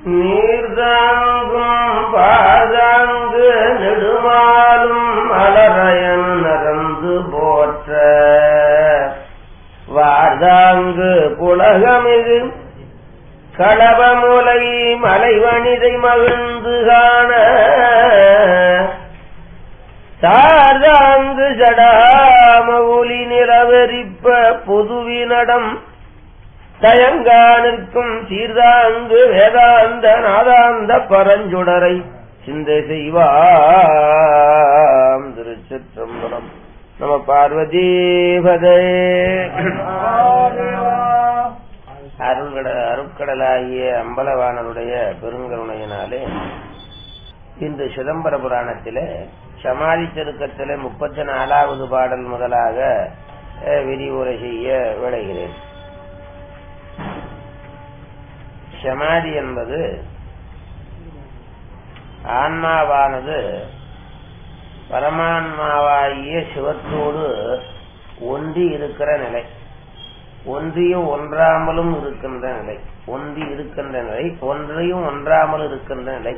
நீர்தாங்கும் பாதாங்கு நெடுமாலும் மலரயன் நரந்து போற்ற வார்தாங்கு புலகமிகு களவமுலை மலைவனிதை மகிழ்ந்து காண சார்தாங்கு சடாமவுலி நிலவரிப்ப பொதுவினடம் தயங்கா நிற்கும் சீர்தாங்கு வேதாந்த நாதாந்த பரஞ்சுடரை சிந்தை செய்வாம் திருச்சிற்றம்பலம் நம பார்வதீபதே அருள்கடல் அருட்கடலாகிய அம்பலவானருடைய பெருங்கருணையினாலே இன்று சிதம்பர புராணத்திலே சமாதி திருக்கத்திலே முப்பத்தி நாலாவது பாடல் முதலாக அஹ், விரிவுரை செய்ய விளைகிறேன் சமாதி என்பது ஆன்மாவானது பரமான்மாவாகிய சிவத்தோடு ஒன்றி இருக்கிற நிலை ஒன்றியும் ஒன்றாமலும் இருக்கின்ற நிலை ஒன்றி இருக்கின்ற நிலை ஒன்றையும் ஒன்றாமல் இருக்கின்ற நிலை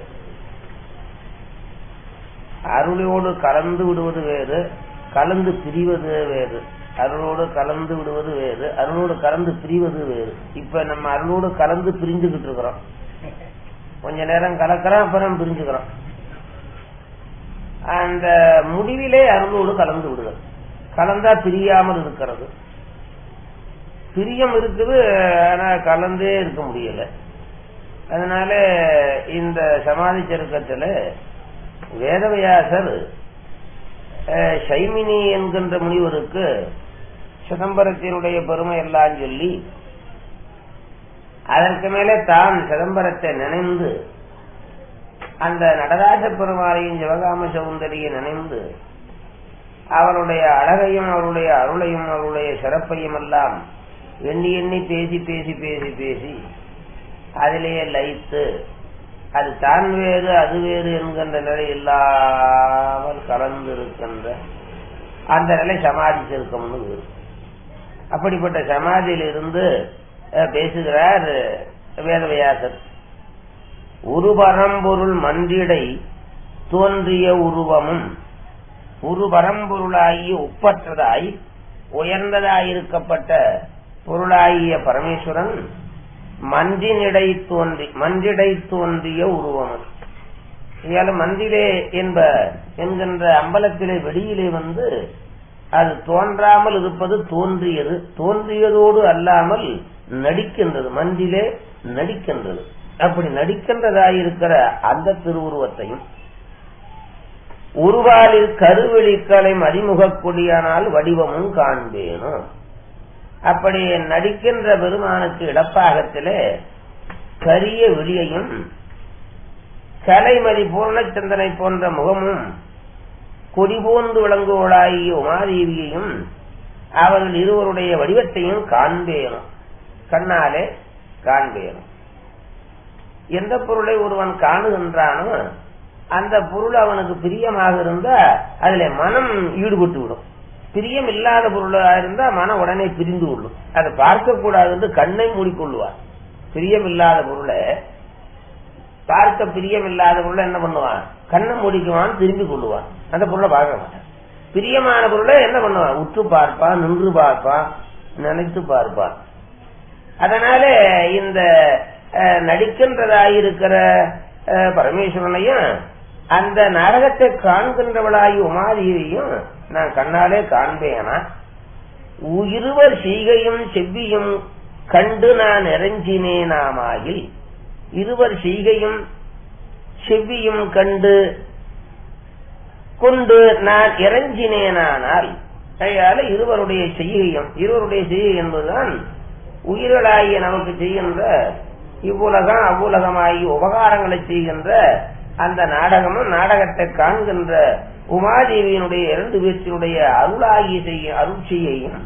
அருளோடு கலந்து விடுவது வேறு கலந்து பிரிவது வேறு அருளோடு கலந்து விடுவது வேறு அருளோடு கலந்து பிரிவது வேறு இப்ப நம்ம அருளோடு கலந்து பிரிஞ்சுக்கிட்டு இருக்கிறோம் கொஞ்ச நேரம் கலக்கிறோம் அப்புறம் பிரிஞ்சுக்கிறோம் அந்த முடிவிலே அருளோடு கலந்து விடுதல் கலந்தா பிரியாமல் இருக்கிறது பிரியம் இருக்குது ஆனா கலந்தே இருக்க முடியல அதனால இந்த சமாதி சருக்கத்துல வேதவியாசர் அஹ், சைமினி என்கின்ற முனிவருக்கு சிதம்பரத்தினுடைய பெருமை எல்லாம் சொல்லி அதற்கு மேலே தான் சிதம்பரத்தை நினைந்து அந்த நடராஜ பெருமாளையும் சிவகாம சௌந்தரியை நினைந்து அவருடைய அழகையும் அவருடைய அருளையும் அவருடைய சிறப்பையும் எல்லாம் எண்ணி எண்ணி பேசி பேசி பேசி பேசி அதிலேயே லயித்து அது தான் வேறு அது வேறு என்கின்ற நிலை இல்லாமல் கலந்து இருக்கின்ற அந்த நிலை சமாதி செருக்கம்னு வேறு. அப்படிப்பட்ட சமாதியில் இருந்து அஹ், பேசுகிறார் வேதவியாசர் ஒரு பரம்பொருள் மன்றிடை தோன்றிய உருவமும் ஒரு பரம்பொருளாகி ஒப்பற்றதாய் உயர்ந்ததாயிருக்கப்பட்ட பொருளாகிய பரமேஸ்வரன் மன்றினிடை தோன்றி மன்றிடை தோன்றிய உருவம் இதால மன்றிலே என்ப என்கின்ற அம்பலத்திலே வெளியிலே வந்து அது தோன்றாமல் இருப்பது தோன்றியது தோன்றியதோடு அல்லாமல் நடிக்கின்றது மன்றிலே நடிக்கின்றது அப்படி நடிக்கின்றதாயிருக்கிற அந்த திருவுருவத்தையும் உருவாலில் கருவெளிக்கலை மதிமுகக் கொடியானால் வடிவமும் காண்பேனும் அப்படி நடிக்கின்ற பெருமானுக்கு இடப்பாகத்திலே கரிய விழியையும் கலைமதி பூர்ணச்சந்திரனை போன்ற முகமும் கொடி போன்று விளங்குவளாகிய உமாதேவியையும் அவர்கள் இருவருடைய வடிவத்தையும் காண்பேனும் கண்ணாலே காண்பேனும் எந்த பொருளை ஒருவன் காணுகின்றானோ அந்த பொருள் அவனுக்கு பிரியமாக இருந்தா அதுல மனம் ஈடுபட்டு விடும் பிரியம் இல்லாத பொருளா இருந்தா மனம் உடனே பிரிந்து கொள்ளும் அதை பார்க்க கூடாது கண்ணை மூடிக்கொள்ளுவார் பிரியம் இல்லாத பொருளை பார்க்க பிரியம் இல்லாத பொருளை என்ன பண்ணுவான் கண்ணை மூடிக்குவான் திரும்பி கொள்ளுவான் அந்த பொருளை பார்க்க மாட்டான் பிரியமான பொருளை என்ன பண்ணுவான் உற்று பார்ப்பான் நின்று பார்ப்பான் நினைத்து பார்ப்பான் அதனால இந்த அஹ், நடிக்கின்றதாயிருக்கிற அஹ், பரமேஸ்வரனையும் அந்த நாடகத்தை காண்கின்றவளாகி உமாதேவியும் நான் கண்ணாலே காண்பேனா இருவர் செய்கையும் செவ்வியும் கண்டு நான் இறைஞ்சினேனாமாயில் இருவர் செய்கையும் செவ்வியும் கண்டு கொண்டு நான் இறைஞ்சினேனானால் அதனால இருவருடைய செய்கையும் இருவருடைய செய்கை என்பதுதான் உயிர்களாகிய நமக்கு செய்கின்ற இவ்வுலகம் அவ்வுலகமாகி உபகாரங்களை செய்கின்ற அந்த நாடகமும் நாடகத்தை காண்கின்ற உமாதேவியினுடைய இரண்டு பேற்றினுடைய அருளாகிய செய்ய அருள் செய்யையும்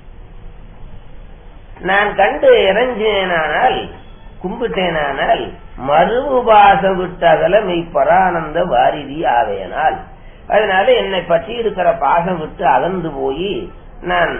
நான் கண்டு இறைஞ்சேனானால் கும்பிட்டேனானால் மறுபாச விட்டகல மெய் பரானந்த வாரிதி ஆவேனால் அதனால என்னை பற்றி இருக்கிற பாசம் விட்டு அகன்று போய் நான்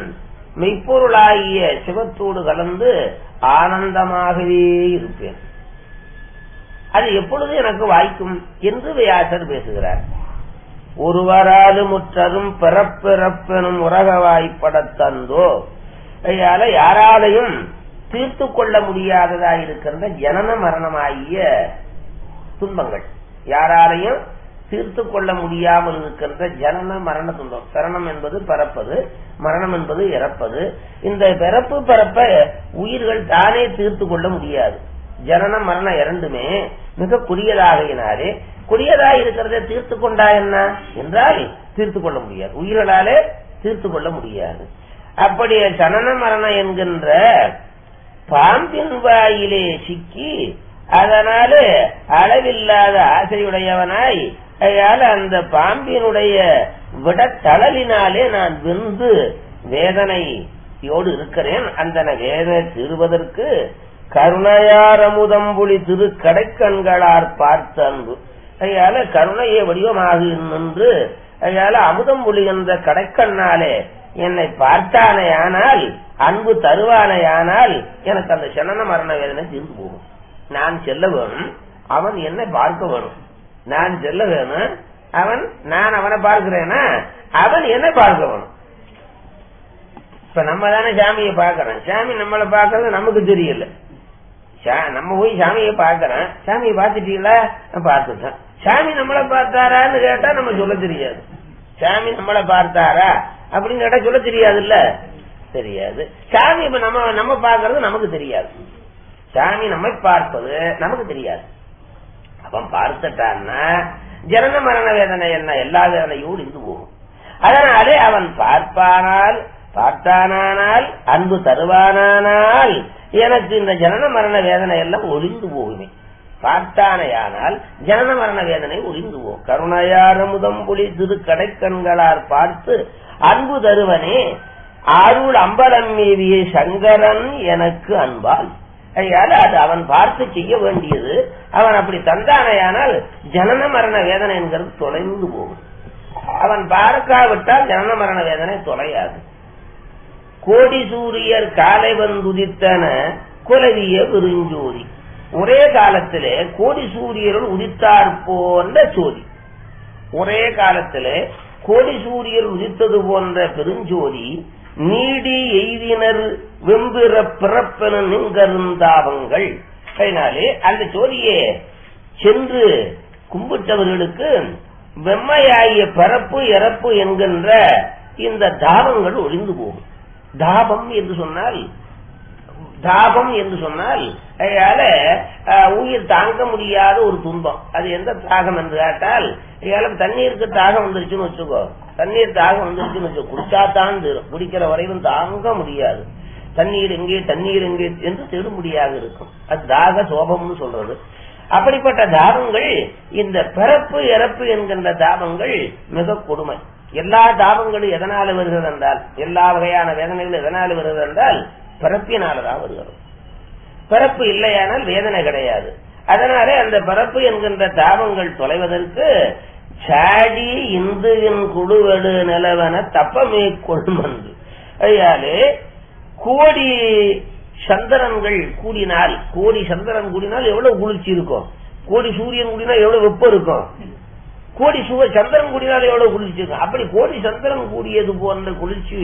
மெய்ப்பொருளாகிய சிவத்தோடு கலந்து ஆனந்தமாகவே இருப்பேன் அது எப்பொழுது எனக்கு வாய்க்கும் என்று வியாசர் பேசுகிறார் ஒருவராது முற்றதும் பிறப்பிறப்பெனும் உலக வாய்ப்படத்தந்தோ அதனால யாராலையும் தீர்த்து கொள்ள முடியாததாய் இருக்கின்ற ஜனன மரணமாகிய துன்பங்கள் யாராலையும் தீர்த்து கொள்ள முடியாமல் இருக்கின்ற ஜனன மரண துன்பம் சரணம் என்பது பிறப்பது மரணம் என்பது இறப்பது இந்த பிறப்பு பிறப்ப உயிர்கள் தானே தீர்த்து கொள்ள முடியாது ஜனன மரணம் இரண்டுமே மிக குடியதாகினாலே குடியதாக இருக்கிறத தீர்த்து கொண்டா என்ன என்றால் தீர்த்து கொள்ள முடியாது உயிர்களாலே தீர்த்து கொள்ள முடியாது அப்படி சனன மரணம் என்கின்ற பாம்பின் வாயிலே சிக்கி அதனால அளவில்லாத ஆசையுடையவனாய் அதனால அந்த பாம்பினுடைய விடத்தளலினாலே நான் வெந்து வேதனையோடு இருக்கிறேன் அந்த வேதனை தீர்வதற்கு கருணையாரமுதம்புலி திரு கடைக்கண்களார் பார்த்த அன்பு அதனால கருணையை வடிவமாக நின்று அதனால அமுதம்புலி என்ற கடைக்கண்ணாலே என்னை பார்த்தானேயானால் அன்பு தருவானேயானால் எனக்கு அந்த சனன மரண வேதனை தீர்ந்து போகும் நான் செல்ல வேணும் அவன் என்னை பார்க்க வேணும் நான் செல்ல வேணும் அவன் நான் அவனை பார்க்கிறேனா அவன் என்னை பார்க்க வேணும் இப்ப நம்ம தானே சாமியை பார்க்கறோம் சாமி நம்மளை பார்க்கறது நமக்கு தெரியல நம்ம போய் சாமியை பார்க்கறோம் சாமியை பார்த்துட்டீங்களா பார்த்துட்டேன் சாமி நம்மளை பார்த்தாரான்னு கேட்டா நம்ம சொல்ல தெரியாது சாமி நம்மளை பார்த்தாரா அப்படின்னு கேட்டா சொல்ல தெரியாது இல்ல தெரியாது சாமி இப்ப நம்ம நம்ம பார்க்கறது நமக்கு தெரியாது சாமி நம்மை பார்ப்பது நமக்கு தெரியாது அவன் பார்த்துட்டான்னா ஜனன மரண வேதனை என்ன எல்லா வேதனையோடு இருந்து போகும் அதனாலே அவன் பார்ப்பானால் பார்த்தானால் அன்பு தருவானால் எனக்கு இந்த ஜனன மரண வேதனை எல்லாம் ஒளிந்து போகுமே பார்த்தானையானால் ஜனன மரண வேதனை ஒளிந்து போகும் கருணையாரமுதம் புலி திரு கடைக்கண்களார் பார்த்து அன்பு தருவனே அருள் அம்பலம் மீதிய சங்கரன் எனக்கு அன்பால் அதனால அது அவன் பார்த்து செய்ய வேண்டியது அவன் அப்படி தந்தானையானால் ஜனன மரண வேதனை என்கிறது தொலைந்து போகும் அவன் பார்க்காவிட்டால் ஜனன மரண வேதனை தொலையாது கோடி சூரியர் காலை வந்துதித்தன குலவிய விருஞ்சோதி ஒரே காலத்திலே கோடி சூரியர்கள் உதித்தார் போன்ற சோதி ஒரே காலத்திலே கோடி சூரியர் உதித்தது போன்ற பெருஞ்சோதி நீடி எய்தினர் வெம்பிற பிறப்பென நிங்கருந்தாவங்கள் அதனாலே அந்த ஜோதியே சென்று கும்பிட்டவர்களுக்கு வெம்மையாகிய பிறப்பு இறப்பு என்கின்ற இந்த தாபங்கள் ஒளிந்து போகும் தாபம் என்று சொன்னால் தாபம் என்று சொன்னால் அதனால உயிர் தாங்க முடியாத ஒரு துன்பம் அது எந்த தாகம் என்று கேட்டால் ஏலம் தண்ணீருக்கு தாகம் வந்துருச்சுன்னு வச்சுக்கோ தண்ணீர் தாகம் வந்துருச்சுன்னு வச்சுக்கோ குடிச்சாத்தான் தீரும் குடிக்கிற வரையிலும் தாங்க முடியாது தண்ணீர் எங்கே தண்ணீர் எங்கே என்று தேட முடியாது இருக்கும் அது தாக சோபம்னு சொல்றது அப்படிப்பட்ட தாபங்கள் இந்த பிறப்பு இறப்பு என்கின்ற தாபங்கள் மிக கொடுமை எல்லா தாபங்களும் எதனால வருகிறது என்றால் எல்லா வகையான வேதனைகளும் எதனால வருகிறது என்றால் பிறப்பினாலதான் வருகிறது பிறப்பு இல்லையானால் வேதனை கிடையாது அதனாலே அந்த பிறப்பு என்கின்ற தாபங்கள் தொலைவதற்கு சாடி இந்துவின் குழுவடு நிலவன தப்பமே கொள்மன்று ஐயாலே கோடி சந்திரன்கள் கூடினால் கோடி சந்திரன் கூடினால் எவ்வளவு குளிர்ச்சி இருக்கும் கோடி சூரியன் கூடினால் எவ்வளவு வெப்பம் இருக்கும் கோடி சுவ சந்திரன் கூடினால் எவ்வளவு குளிர்ச்சி இருக்கும் அப்படி கோடி சந்திரன் கூடியது போன்ற குளிர்ச்சி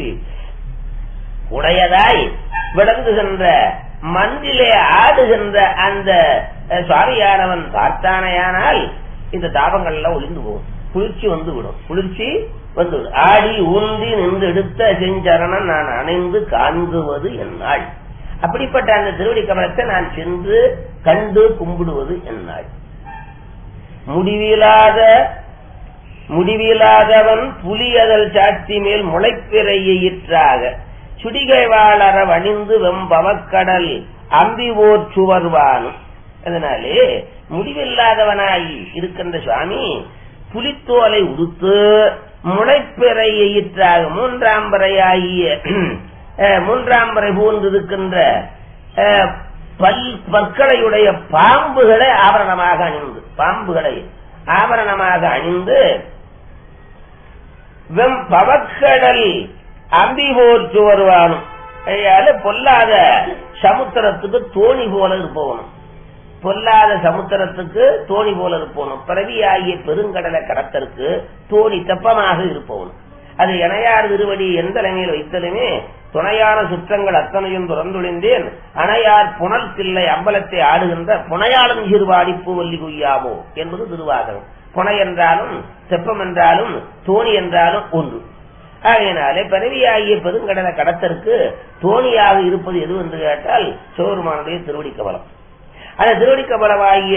உடையதாய் விளங்குகின்ற மண்ணிலே ஆடுகின்ற அந்த சுவாமியானவன் பார்த்தானையானால் இந்த தாபங்கள் எல்லாம் ஒளிந்து போகும் குளிர்ச்சி வந்து விடும் குளிர்ச்சி வந்து விடும் ஆடி ஊன்றி நின்று எடுத்த செஞ்சரணம் நான் அணைந்து காண்குவது என்னாள் அப்படிப்பட்ட அந்த திருவடி கமலத்தை நான் சென்று கண்டு கும்பிடுவது என்னாள் முடிவிலாத முடிவிலாதவன் புலியதல் சாட்சி மேல் முளைப்பிறையிற்றாக சுடிகை வாழற வணிந்து வெம்பவக்கடல் அம்பிவோர் சுவர்வானும் அதனாலே முடிவில்லாதவனாய் இருக்கின்ற சுவாமி புலித்தோலை உடுத்து முளைப்பிறையிற்றாக மூன்றாம் பிறையாகிய மூன்றாம் பிறை போன்று இருக்கின்ற பல் பற்களையுடைய பாம்புகளை ஆபரணமாக அணிந்து பாம்புகளை ஆபரணமாக அணிந்து வெம் பவக்கடல் அம்பி போர்த்து வருவானும் பொல்லாத சமுத்திரத்துக்கு தோணி போல இருப்பவனும் பொல்லாத சமுத்திரத்துக்கு தோணி போல இருப்பவனும் பிறவியாகிய பெருங்கடலை கடத்தற்கு தோணி தெப்பமாக இருப்பவனும் அது இணையார் திருவடி எந்த நிலைமையில் வைத்ததுமே துணையான சுற்றங்கள் அத்தனையும் துறந்துழிந்தேன் அணையார் புனல் தில்லை அம்பலத்தை ஆடுகின்ற புனையாளன் சிறுவாடி பூவல்லி குய்யாமோ என்பது திருவாதகம் புனை என்றாலும் தெப்பம் என்றாலும் தோணி என்றாலும் ஒன்று ஆகையினாலே பிறவியாகிய பெருங்கடலை கடத்தற்கு தோணியாக இருப்பது எது என்று கேட்டால் சிவபெருமானுடைய திருவடி கபலம் அந்த திருவடி கபலமாகிய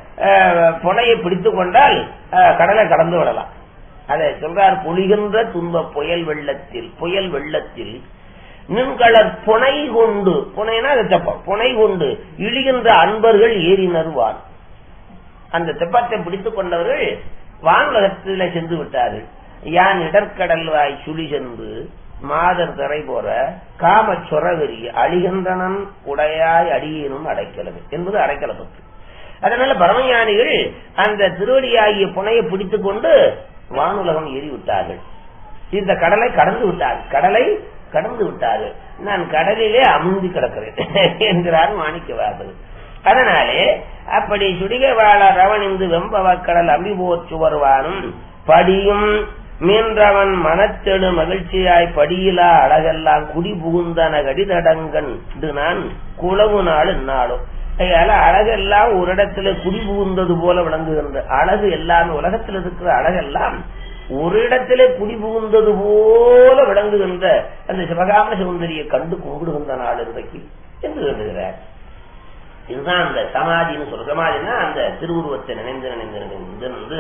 புனையை பிடித்துக் கொண்டால் அஹ், கடலை கடந்து விடலாம் அதை சொல்றார் பொழிகின்ற துன்ப புயல் வெள்ளத்தில் புயல் வெள்ளத்தில் நின்களர் புனை கொண்டு புனைனா அது தெப்பம் புனை கொண்டு இழிகின்ற அன்பர்கள் ஏறினருவான் அந்த தெப்பத்தை பிடித்துக் கொண்டவர்கள் வானுலகத்தில சென்று விட்டார்கள் யான் இடர்கடல் வாய் சுழி சென்று மாதர் திரை போற காம சொரவெறி அழிகின்றனன் உடையாய் அடியேனும் அடைக்கலது என்பது அடைக்கலப்பத்து அதனால பரமஞானிகள் அந்த திருவடியாகிய புனையை பிடித்துக் கொண்டு வானுலகம் ஏறி விட்டார்கள் இந்த கடலை கடந்து விட்டார்கள் கடலை கடந்து விட்டார்கள் நான் கடலிலே அமுந்தி கிடக்கிறேன் என்கிறார் மாணிக்கவார்கள் அதனாலே அப்படி சுடிக வாழ ரவணிந்து வெம்பவக்கடல் அம்பிபோற்று வருவானும் படியும் மீன்றவன் மனத்தெழு மகிழ்ச்சியாய் படியிலா அழகெல்லாம் குடி புகுந்தன கடிதடங்கன் நான் குளவு நாள் நாளும் அதனால அழகெல்லாம் ஒரு இடத்துல குடி புகுந்தது போல விளங்குகின்ற அழகு எல்லாமே உலகத்தில் இருக்கிற அழகெல்லாம் ஒரு இடத்துல குடி புகுந்தது போல விளங்குகின்ற அந்த சிவகாம சுந்தரியை கண்டு கும்பிடுகின்ற நாள் இன்றைக்கு என்று எழுதுகிறார் இதுதான் அந்த சமாதின்னு சொல்ற சமாதினா அந்த திருவுருவத்தை நினைந்து நினைந்து நினைந்து நின்று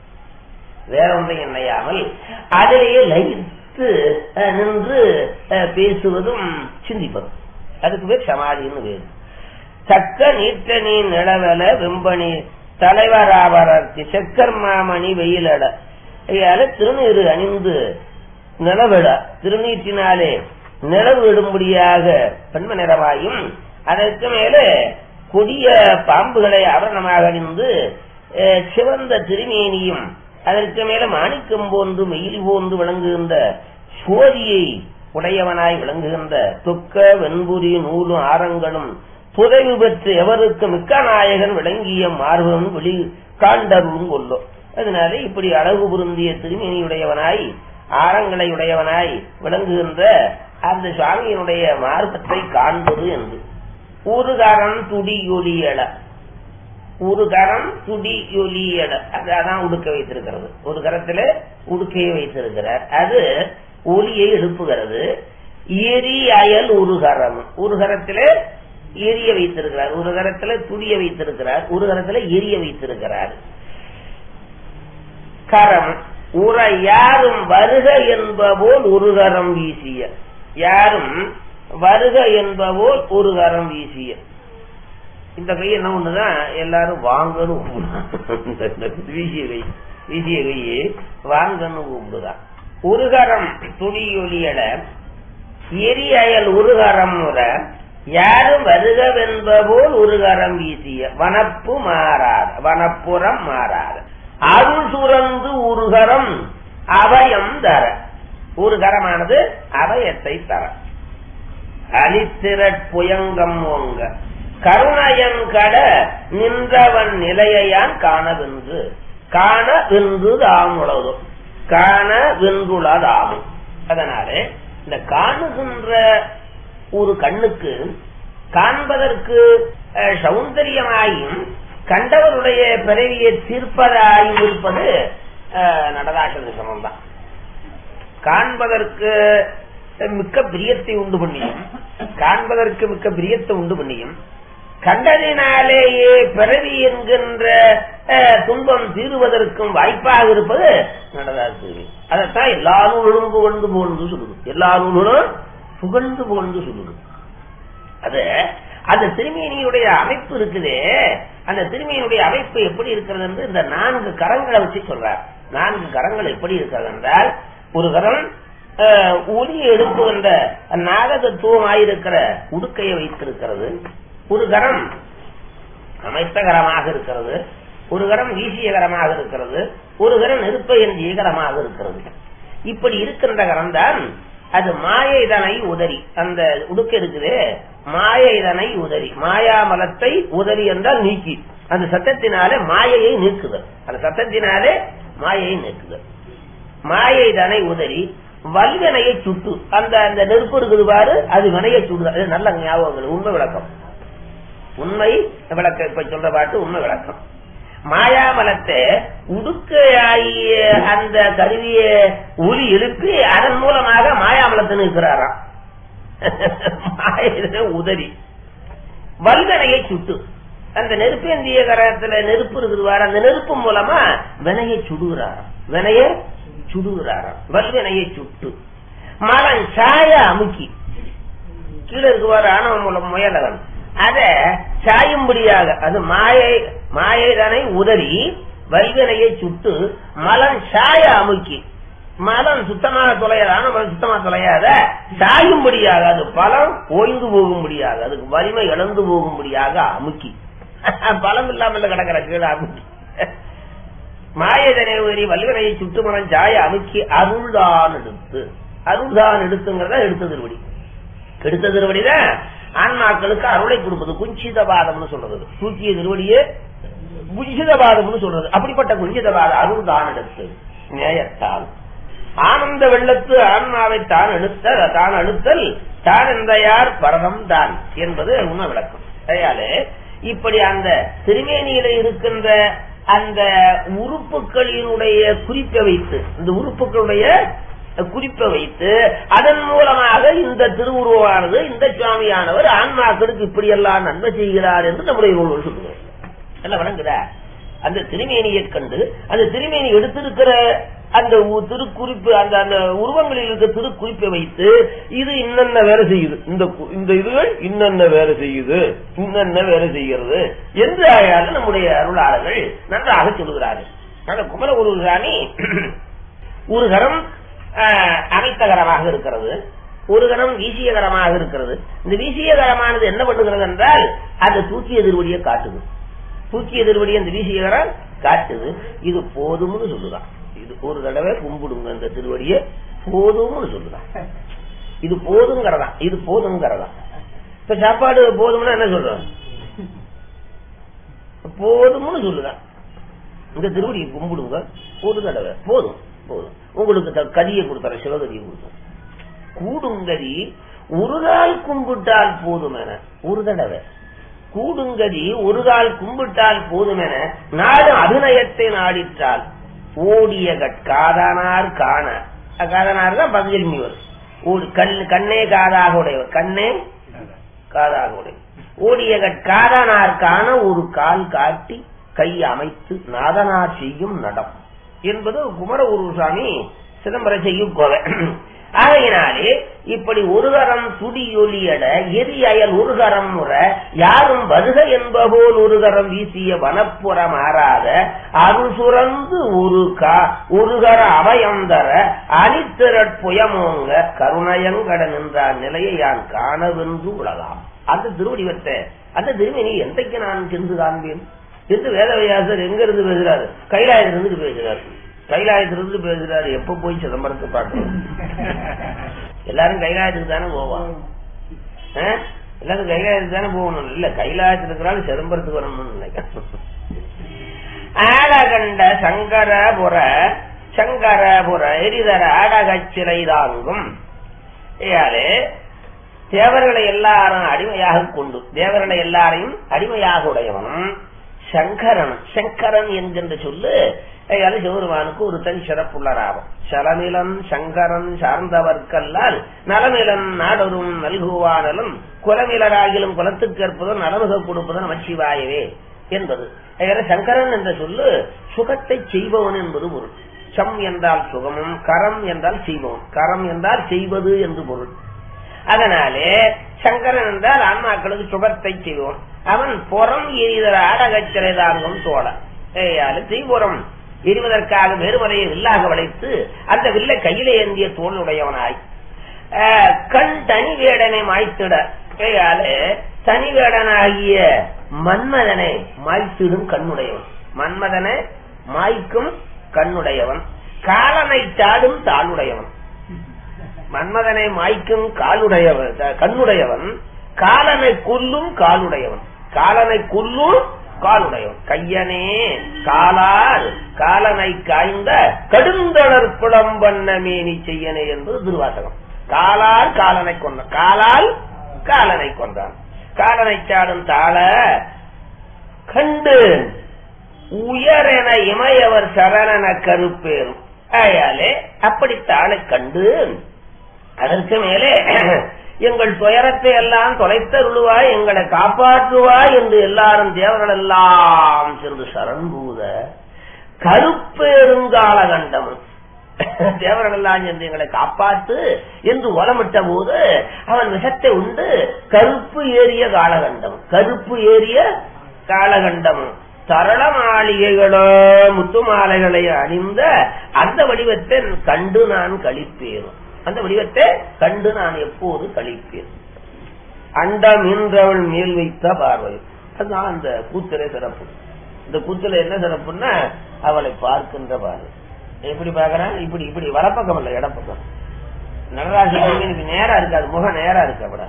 வேற ஒன்றையும் நினையாமல் அதிலேயே லயித்து அஹ், நின்று அஹ், பேசுவதும் சிந்திப்பதும் அதுக்கு பேர் சமாதின்னு வேறு சக்க நீட்ட நீ நிலவல வெம்பணி தலைவராவரர்த்தி செக்கர் மாமணி வெயிலட ஐயால திருநீரு அணிந்து நிலவிட திருநீற்றினாலே நிலவு விடும்படியாக பெண்ம நிறமாயும் அதற்கு மேலே கொடிய பாம்புகளை ஆபரணமாக அணிந்து அஹ், சிவந்த திருமேனியும் அதற்கு மேல மாணிக்கம் போன்று மெயில் போன்று விளங்குகின்ற சோதியை உடையவனாய் விளங்குகின்ற தொக்க வெண்புரி நூலும் ஆரங்களும் புதைவு பெற்று எவருக்கு மிக்க நாயகன் விளங்கிய மார்பன் வெளி காண்டருளும் கொல்லும் அதனால இப்படி அழகு பொருந்திய திருமேனியுடையவனாய் ஆரங்களை உடையவனாய் விளங்குகின்ற அந்த சுவாமியினுடைய மார்பத்தை காண்பது என்று ஊருகாரன் துடியொலியல ஒரு கரம் துடி ஒலியட அதான் உடுக்க வைத்திருக்கிறது ஒரு கரத்துல உடுக்கையை வைத்திருக்கிறார் அது ஒலியை எழுப்புகிறது எரி அயல் ஒரு கரம் ஒரு கரத்துல எரிய வைத்திருக்கிறார் ஒரு கரத்துல துடிய வைத்திருக்கிறார் ஒரு கரத்துல எரிய வைத்திருக்கிறார் கரம் உற யாரும் வருக என்பபோல் ஒரு கரம் வீசிய யாரும் வருக என்பபோல் ஒரு கரம் வீசிய இந்த கை என்ன ஒண்ணுதான் எல்லாரும் வாங்கணும் வீசிய கை வீசிய கையே வாங்கன்னு கூப்பிடுதான் ஒரு கரம் துணி ஒலியட எரி அயல் ஒரு கரம் முற யாரும் வருகவென்பபோல் ஒரு கரம் வீசிய வனப்பு மாறாத வனப்புறம் மாறாத அருள் சுரந்து ஒரு கரம் அபயம் தர ஒரு கரமானது அபயத்தை தர அலித்திரட் புயங்கம் ஓங்க கருணயன் கட நின்றவன் நிலையான் காணவென்று காண வென்று தாமுளதும் காண வென்றுளதாமும் அதனாலே இந்த காணுகின்ற ஒரு கண்ணுக்கு காண்பதற்கு அஹ், சௌந்தரியமாயும் கண்டவருடைய பிறவியை தீர்ப்பதாயும் இருப்பது அஹ், நடராசன சமம்தான் காண்பதற்கு மிக்க பிரியத்தை உண்டு பண்ணியும் காண்பதற்கு மிக்க பிரியத்தை உண்டு பண்ணியும் கண்டதினாலேயே பிறவி என்கின்ற அஹ், துன்பம் தீருவதற்கும் வாய்ப்பாக இருப்பது நடராஜ அதைத்தான் எல்லா நூலும் புகழ்ந்து புகழ்ந்து சொல்லுது எல்லா நூலும் புகழ்ந்து புகழ்ந்து சொல்லுது அது அந்த திருமேனியுடைய அமைப்பு இருக்குதே அந்த திருமேனியுடைய அமைப்பு எப்படி இருக்கிறது என்று இந்த நான்கு கரங்களை வச்சு சொல்றார் நான்கு கரங்கள் எப்படி இருக்கிறது என்றால் ஒரு கரம் அஹ், ஒலி எழுப்புகின்ற நாகதத்துவமாயிருக்கிற உடுக்கையை வைத்திருக்கிறது ஒரு கரம் அமைத்த கரமாக இருக்கிறது ஒரு கரம் வீசிய கரமாக இருக்கிறது ஒரு கரம் நெருப்பை எஞ்சிய கரமாக இருக்கிறது இப்படி இருக்கின்ற கரம் தான் அது மாயைதனை உதறி அந்த உடுக்க இருக்குது மாயைதனை உதறி மாயாமலத்தை உதறி என்றால் நீக்கி அந்த சத்தத்தினாலே மாயையை நீக்குதல் அந்த சத்தத்தினாலே மாயையை நீக்குதல் மாயைதனை உதறி வல்வினையை சுட்டு அந்த அந்த நெருப்பு இருக்குது பாரு அது வினையை சுடுது அது நல்ல ஞாபகம் உண்மை விளக்கம் உண்மை விளக்கம் இப்ப சொல்ற பாட்டு உண்மை விளக்கம் மாயாமலத்தை உடுக்கையாகிய அந்த கருவிய ஒலி எழுப்பி அதன் மூலமாக மாயாமலத்தை நிற்கிறாராம் மாயிர உதறி வல்கனையை சுட்டு அந்த நெருப்பேந்திய கரத்துல நெருப்பு இருக்குதுவார் அந்த நெருப்பு மூலமா வினையை சுடுகிறாராம் வினைய சுடுகிறாராம் வல்வினையை சுட்டு மலன் சாய அமுக்கி கீழே இருக்குவார் ஆணவ மூலம் முயலவன் அத சாயும்படியாக அது மாயை மாயைதனை உதறி வல்வினையை சுட்டு மலன் சாய அமுக்கி மலம் சுத்தமாக தொலையாது ஆனமலம் சுத்தமாக தொலையாத சாயும்படியாக அது பலம் ஓய்ந்து போகும்படியாக அதுக்கு வலிமை இழந்து போகும்படியாக அமுக்கி பலம் இல்லாமல் கிடக்கிற கீழே அமுக்கி மாயதனை உதறி வல்வினையை சுட்டு மலம் சாய அமுக்கி அருள்தான் எடுத்து அருள்தான் எடுத்துங்கிறத எடுத்த திருவடி எடுத்த திருவடிதான் ஆன்மாக்களுக்கு அருளை கொடுப்பது குஞ்சிதவாதம்னு சொல்றது தூக்கிய திருவடியே குஞ்சிதவாதம்னு சொல்றது அப்படிப்பட்ட குஞ்சிதவாத அருள் தான் எடுத்து நேயத்தால் ஆனந்த வெள்ளத்து ஆன்மாவை தான் எடுத்த தான் அழுத்தல் தான் எந்த யார் பரதம் தான் என்பது உண விளக்கம் கையாலே இப்படி அந்த திருமேனியில இருக்கின்ற அந்த உறுப்புகளினுடைய குறிப்பை வைத்து இந்த உறுப்புகளுடைய குறிப்பை வைத்து அதன் மூலமாக இந்த திருவுருவானது இந்த சுவாமியானவர் ஆன்மாக்களுக்கு இப்படியெல்லாம் நன்மை செய்கிறார் என்று நம்முடைய நூல்கள் சொல்லுங்க எல்லாம் வணங்குதா அந்த திருமேனியை கண்டு அந்த திருமேனி எடுத்திருக்கிற அந்த உ- திருக்குறிப்பு அந்த அந்த உருவங்களில் இருக்க திருக்குறிப்பை வைத்து இது இன்னென்ன வேலை செய்யுது இந்த கு- இந்த இதுகள் இன்னென்ன வேலை செய்யுது இன்னென்ன வேலை செய்கிறது என்று ஆயாலும் நம்முடைய அருளாளர்கள் நன்றாக சொல்லுகிறார்கள் அந்த குமர உருசாமி ஒரு கரம் ஆஹ், அமைத்தகரமாக இருக்கிறது ஒரு கரம் வீசியகரமாக இருக்கிறது இந்த வீசியகரமானது என்ன பண்ணுகிறது என்றால் அந்த தூக்கிய திருவடியை காட்டுது தூக்கிய திருவடி அந்த வீசியகரம் காட்டுது இது போதும்னு சொல்லுதான் இது ஒரு தடவை கும்பிடுங்க இந்த திருவடியை போதும்னு சொல்லுதான் இது போதுங்கிறதா இது போதுங்கிறதா இப்ப சாப்பாடு போதும்னா என்ன சொல்றோம் போதும்னு சொல்லுதான் இந்த திருவடியை கும்பிடுங்க ஒரு தடவை போதும் போதும் உங்களுக்கு த- கதியை கொடுத்தார சிவகதியை கொடுத்தார் கூடுங்கதி ஒரு நாள் கும்பிட்டால் போதும் என ஒரு தடவை கூடுங்கதி ஒரு கால் கும்பிட்டால் போதும் என நாடு அபிநயத்தை நாடிற்றால் ஓடிய காதானார் காண காதனார் தான் பதஞ்சலி முனிவர் ஓடி கண் கண்ணே காதாக உடையவர் கண்ணே காதாக உடையவர் ஓடிய காதனார் காண ஒரு கால் காட்டி கை அமைத்து நாதனார் செய்யும் நடம் என்பது குமர குருசாமி சிதம்பர செய்யும் கோவை ஆகையினாலே இப்படி ஒருகரம் துடியொலியட எரி அயல் ஒருகரம் முற யாரும் வருக என்பபோல் ஒருகரம் வீசிய வனப்புற மாறாத அருள் சுரந்து ஒரு கா ஒருகர அபயந்தர அணித்திரட் புயமோங்க கருணயங்கட நின்றார் நிலையை யான் காணவென்று உலகாம் அந்த திருவடிவத்தை அந்த திருமணி எந்தைக்கு நான் சென்று காண்பேன் என்று வேதவியாசர் எங்க இருந்து பேசுறாரு கைலாயத்திலிருந்து பேசுறாரு கைலாயத்திலிருந்து பேசுறாரு எப்ப போய் சிதம்பரத்தை பார்க்கணும் எல்லாரும் கைலாயத்துக்கு தானே போவான் ஆ? எல்லாரும் கைலாயத்துக்கு தானே போகணும் இல்ல கைலாயத்தில் இருக்கிறாலும் சிதம்பரத்துக்கு வரணும்னு நினைக்கிறேன் ஆடகண்ட சங்கரபுர சங்கரபுர எரிதர ஆடகச் சிலை தாங்கும் ஏயாலே தேவர்களை எல்லாரும் அடிமையாக கொண்டு தேவர்களை எல்லாரையும் அடிமையாக உடையவனும் சங்கரன் சங்கரன் என்கின்ற சொல்லு அது சிவருமானுக்கு ஒரு தனி சிறப்புள்ள ராகம் சலமிலன் சங்கரன் சார்ந்தவர்க்கல்லால் நலமிலன் நாடொரும் நல்குவானலும் குலமிலராகிலும் குலத்துக்கேற்பதும் நலமுக கொடுப்பதும் நமச்சிவாயவே என்பது அதனால சங்கரன் என்ற சொல்லு சுகத்தை செய்பவன் என்பது பொருள் சம் என்றால் சுகமும் கரம் என்றால் செய்பவன் கரம் என்றால் செய்வது என்று பொருள் அதனாலே சங்கரன் என்றால் ஆன்மாக்களுக்கு சுகத்தை செய்வோம் அவன் புறம் எரிதர ஆடகச்சிறை தாங்கும் தோழன் ஏயாலு தீபுரம் எரிவதற்காக வெறுமலையை வில்லாக வளைத்து அந்த வில்லை கையிலே ஏந்திய தோளுடையவனாய் ஆஹ், கண் தனி வேடனை மாய்த்திட ஏயாலு தனி வேடனாகிய மன்மதனை மாய்த்திடும் கண்ணுடையவன் மன்மதனை மாய்க்கும் கண்ணுடையவன் காலனை சாடும் தாளுடையவன் மன்மதனை மாய்க்கும் காலுடையவன் கண்ணுடையவன் காலனை கொல்லும் காலுடையவன் காலனை கொல்லும் காலுடையவன் கையனே காலால் காலனை காய்ந்த கடுந்தளர் புலம்பண்ண மேனி செய்யனே என்பது திருவாசகம் காலால் காலனை கொண்டான் காலால் காலனை கொண்டான் காலனை சாடும் தாள கண்டு உயரென இமையவர் சரணன கருப்பேறும் ஆயாலே அப்படி தாளை கண்டு அதற்கு மேலே எங்கள் துயரத்தை எல்லாம் தொலைத்தருளுவாய் எங்களை காப்பாற்றுவாய் என்று எல்லாரும் தேவர்கள் எல்லாம் சென்று சரண்பூத கருப்பேருங்கால கண்டமும் தேவர்கள் எல்லாம் சென்று எங்களை காப்பாத்து என்று ஓலமிட்ட போது அவன் விஷத்தை உண்டு கருப்பு ஏறிய காலகண்டம் கருப்பு ஏறிய காலகண்டம் சரள மாளிகைகளோ முத்து மாலைகளை அணிந்த அந்த வடிவத்தை கண்டு நான் கழிப்பேன் அந்த வடிவத்தை கண்டு நான் எப்போது கழிப்பேன் அண்டம் இன்றவள் மேல் வைத்த பார்வை அதுதான் அந்த கூத்திரை சிறப்பு இந்த கூத்துல என்ன சிறப்புன்னா அவளை பார்க்கின்ற பார்வை எப்படி பாக்குறான் இப்படி இப்படி வலப்பக்கம் இல்ல இடப்பக்கம் நடராஜன் எனக்கு நேரா இருக்காது முகம் நேரா இருக்க விட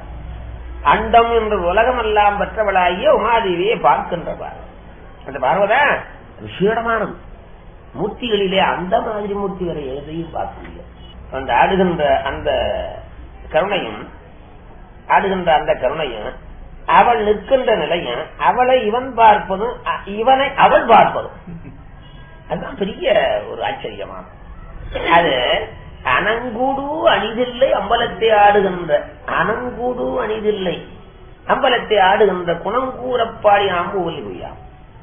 அண்டம் என்ற உலகம் எல்லாம் பெற்றவளாகிய உமாதேவியை பார்க்கின்ற பார்வை அந்த பார்வைதான் விசேடமானது மூர்த்திகளிலே அந்த மாதிரி மூர்த்திகளை எதையும் பார்க்க முடியாது அந்த ஆடுகின்ற அந்த கருணையும் ஆடுகின்ற அந்த கருணையும் அவள் நிற்கின்ற நிலையும் அவளை இவன் பார்ப்பதும் அ- இவனை அவள் பார்ப்பதும் அதுதான் பெரிய ஒரு ஆச்சரியமான அது அனங்கூடு அணிதில்லை அம்பலத்தை ஆடுகின்ற அனங்கூடு அணிதில்லை அம்பலத்தை ஆடுகின்ற குணங்கூறப்பாடி ஆம்புவலி பொய்யாம்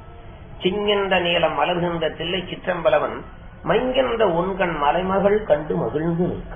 சிங்கின்ற நீளம் மலர்கின்ற தில்லை சிற்றம்பலவன் மைங்கின்ற உண்கண் மலைமகள் கண்டு மகிழ்ந்து நிற்க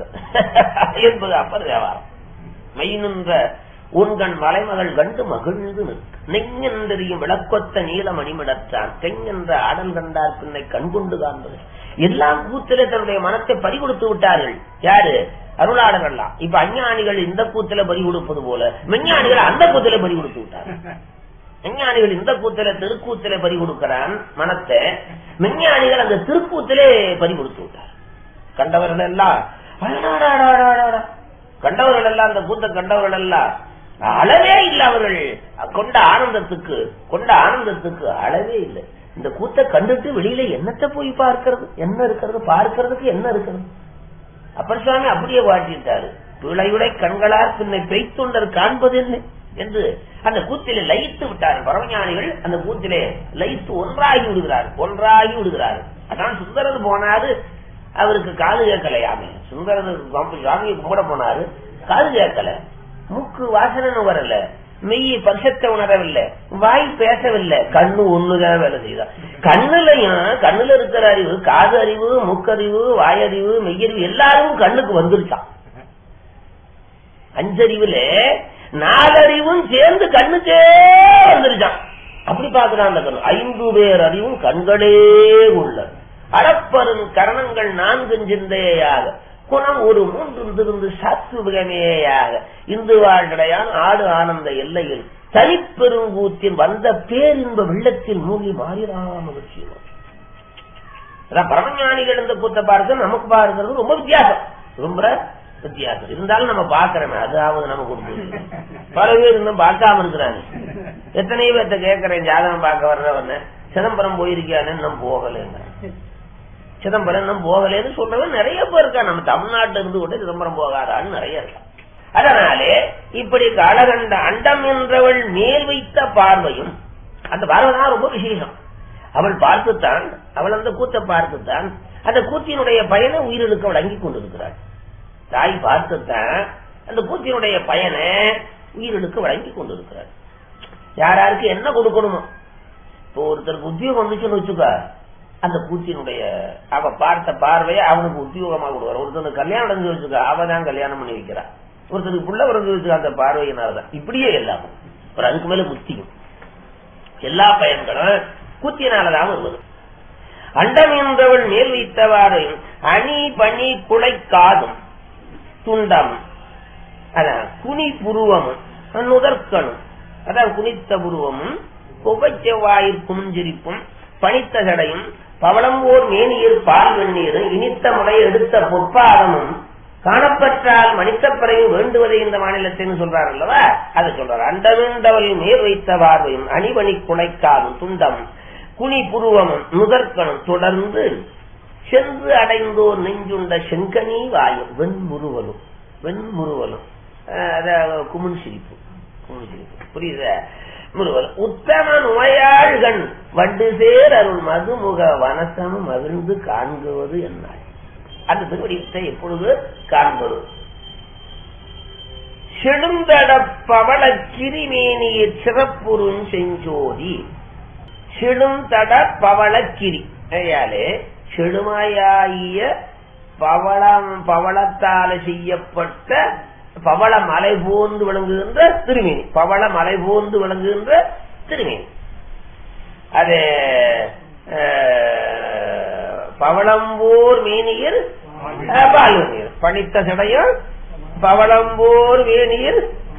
என்பது அப்பர் தேவாரம் மெய் நின்ற உண்கண் மலைமகள் கண்டு மகிழ்ந்து நிற்க நெஞ்சென்றறியும் விளக்கொத்த நீல மணிமிடத்தான் தெங்கென்ற ஆடல் கண்டார் பின்னை கண்கொண்டு காண்பது எல்லாம் கூத்திலே தன்னுடைய மனத்தை பறிகொடுத்து விட்டார்கள் யாரு அருளாளர்கள்லாம் இப்ப அஞ்ஞானிகள் இந்த கூத்தில பறி கொடுப்பது போல மெஞ்ஞானிகள் அந்த கூத்தில பறி கொடுத்து விட்டார்கள் விஞ்ஞானிகள் இந்த கூத்தில திருக்கூத்திலே பறி கொடுக்கிறான் மனத்தை விஞ்ஞானிகள் அந்த திருக்கூத்திலே பறி கொடுத்து விட்டார் கண்டவர்கள் எல்லாம் அடடாடாடாடாடா. கண்டவர்கள் எல்லாம் அந்த கூத்த கண்டவர்கள் எல்லாம் அளவே இல்லை அவர்கள் கொண்ட ஆனந்தத்துக்கு கொண்ட ஆனந்தத்துக்கு அளவே இல்லை இந்த கூத்த கண்டுட்டு வெளியில என்னத்தை போய் பார்க்கிறது என்ன இருக்கிறது பார்க்கிறதுக்கு என்ன இருக்கிறது அப்பர் சுவாமி அப்படியே வாட்டிட்டாரு பிழையுடை கண்களால் பின்னை பெய்த்துண்டர் காண்பது என்ன என்று அந்த கூத்திலே லயித்து விட்டார் பரமஞானிகள் அந்த கூத்திலே லயித்து ஒன்றாகி விடுகிறார் ஒன்றாகி விடுகிறார் அதான் சுந்தரர் போனாரு அவருக்கு காது கேட்கலையாமே சுந்தரர் சுவாமியை கும்பிட போனாரு காது கேட்கல மூக்கு வாசனை வரல மெய் பரிசத்தை உணரவில்லை வாய் பேசவில்லை கண்ணு ஒண்ணுதான் வேலை செய்தான் கண்ணுலயும் கண்ணுல இருக்கிற அறிவு காது அறிவு மூக்கறிவு வாயறிவு மெய்யறிவு எல்லாரும் கண்ணுக்கு வந்துருச்சான் அஞ்சறிவுல நாலறிவும் சேர்ந்து கண்ணுக்கே வந்துருச்சான் அப்படி பாக்குறான் அந்த கண்ணு ஐந்து பேர் அறிவும் கண்களே உள்ள அளப்பரும் கரணங்கள் நான்கு சிந்தையாக குணம் ஒரு மூன்று திருந்து சாத்துவகமேயாக இந்து வாழ்டையான் ஆடு ஆனந்த எல்லையில் தனிப்பெருங்கூத்தின் வந்த பேரின்ப வெள்ளத்தில் மூழ்கி மாறிடாம அதான் பரமஞானிகள் இந்த கூத்த பார்க்க நமக்கு பார்க்கறது ரொம்ப வித்தியாசம் ரொம்ப வித்தியாசம் இருந்தாலும் நம்ம பாக்குறோமே அதாவது நம்ம கொடுத்து பல பேர் இன்னும் பார்க்காம இருக்கிறாங்க எத்தனையோ பேர்த்த கேட்கறேன் ஜாதகம் பார்க்க வர்றவன சிதம்பரம் போயிருக்கியானு இன்னும் போகலைங்க சிதம்பரம் இன்னும் போகலேன்னு சொல்றவன் நிறைய பேர் இருக்கா நம்ம தமிழ்நாட்டுல இருந்து கூட சிதம்பரம் போகாதான்னு நிறைய இருக்கா அதனாலே இப்படி காலகண்ட அண்டம் என்றவள் மேல் வைத்த பார்வையும் அந்த பார்வை தான் ரொம்ப விசேஷம் அவள் பார்த்துத்தான் அவள் அந்த கூத்தை பார்த்துத்தான் அந்த கூத்தினுடைய பயனை உயிரிழக்க வழங்கி கொண்டிருக்கிறாள் தாய் பார்த்துத்தான் அந்த கூத்தினுடைய பயனை உயிரிழக்க வழங்கி கொண்டிருக்கிறாள் யார் யாருக்கு என்ன கொடுக்கணுமோ இப்போ ஒருத்தருக்கு உத்தியோகம் வந்துச்சுன்னு வச்சுக்க அந்த கூத்தினுடைய அவ பார்த்த பார்வையை அவனுக்கு உத்தியோகமா கொடுக்குற ஒருத்தனுக்கு கல்யாணம் நடந்து வச்சுக்க அவ தான் கல்யாணம் பண்ணி வைக்கிறா ஒருத்தருக்கு புள்ள பிறந்து வச்சுக்க அந்த பார்வையினால்தான் இப்படியே எல்லாம் ஒரு அதுக்கு மேல புத்தியும் எல்லா பயன்களும் கூத்தினாலதான் வருவது அண்டம் என்றவள் மேல் வைத்தவாறு அணி பனி குலை காதும் துண்டம் அதான் குனி புருவமும் நுதற்கணும் அதான் குனித்த புருவமும் புகைச்செவ்வாயிற் குமிஞ்சிரிப்பும் பனித்த சடையும் பவளம்போர் மேனியர் பால் வெந்நீரும் இனித்த முறை எடுத்த பொற்பாதமும் காணப்பற்றால் மனிதப்பறவை வேண்டுவதை இந்த மாநிலத்தின்னு சொல்றார் அல்லவா அதை சொல்றார் அண்டமிண்டவள் மேல் வைத்த பார்வையும் அணிவணி குலைக்காலும் துண்டம் குனி புருவமும் முதற்கணும் தொடர்ந்து சென்று அடைந்தோர் நெஞ்சுண்ட செங்கனி வாயும் வெண்முறுவலும் வெண்முறுவலும் அஹ் அதாவது குமுன் சிரிப்பு குமுன் சிரிப்பு புரியுதா முருவல் உத்தம நுழையாள்கண் வண்டு சேர் அருள் மதுமுக வனசம் மகிழ்ந்து காண்குவது என்னாள் அந்த திருவடியத்தை எப்பொழுது காண்பது செழுந்தட பவள கிரிமேனிய சிறப்புறும் செஞ்சோதி செழுந்தட பவளக்கிரி ஐயாலே செழுமையாகிய பவளம் பவளத்தால செய்யப்பட்ட பவள மலை போந்து விளங்குகின்ற திருமேனி பவள மலை போந்து விளங்குகின்ற திருமேனி அது அஹ், பவளம்போர் மேனியர் அஹ், பால்வனியர் பணித்த சடையும் பவளம்போர் வேணியர்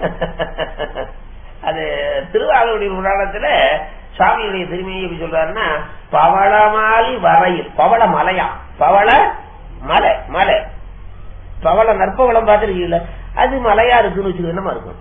அது திருவாரூடைய புராணத்துல சாமியுடைய திருமையை எப்படி சொல்றாருன்னா பவளமாலி வரையில் பவள மலையா பவள மலை மலை பவள நற்பவளம் பார்த்துருக்கீங்கள அது மலையா இருக்குன்னு வச்சுக்க என்னமா இருக்கும்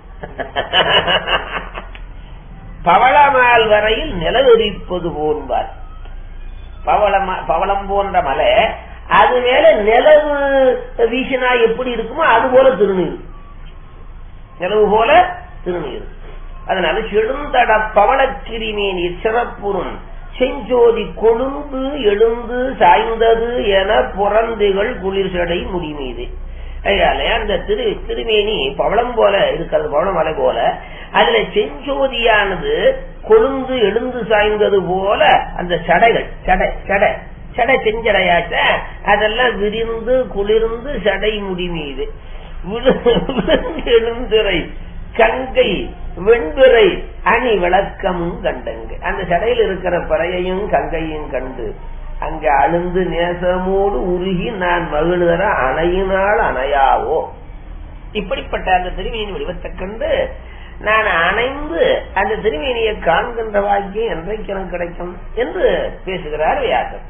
பவளமால் வரையில் நிலவெறிப்பது போன்பார் பவளம் பவளம் போன்ற மலை அது மேல நிலவு வீசினா எப்படி இருக்குமோ அது போல திருநீர் நிலவு போல திருநீர் அதனால செழுந்தட பவளக்கிரிமேனி சிறப்புறும் செஞ்சோதி கொழுந்து எழுந்து சாய்ந்தது என புறந்துகள் குளிர் சடை முடிமீது அதனால அந்த திரு திருமேனி பவளம் போல இருக்கிறது பவள மலை போல அதுல செஞ்சோதியானது கொழுந்து எழுந்து சாய்ந்தது போல அந்த சடைகள் சடை சடை சடை செஞ்சடையாச்ச அதெல்லாம் விரிந்து குளிர்ந்து சடை முடி மீது எழுந்திரை கங்கை வெண்பிறை அணி விளக்கமும் கண்டங்க அந்த சடையில் இருக்கிற பறையையும் கங்கையும் கண்டு அங்க அழுந்து நேசமோடு உருகி நான் மகிழ்தர அணையினால் அணையாவோ இப்படிப்பட்ட அந்த திருமேனி வடிவத்தை கண்டு நான் அணைந்து அந்த திருமேனியை காண்கின்ற வாக்கியம் என்றைக்கு எனக்கு கிடைக்கும் என்று பேசுகிறார் வியாசர்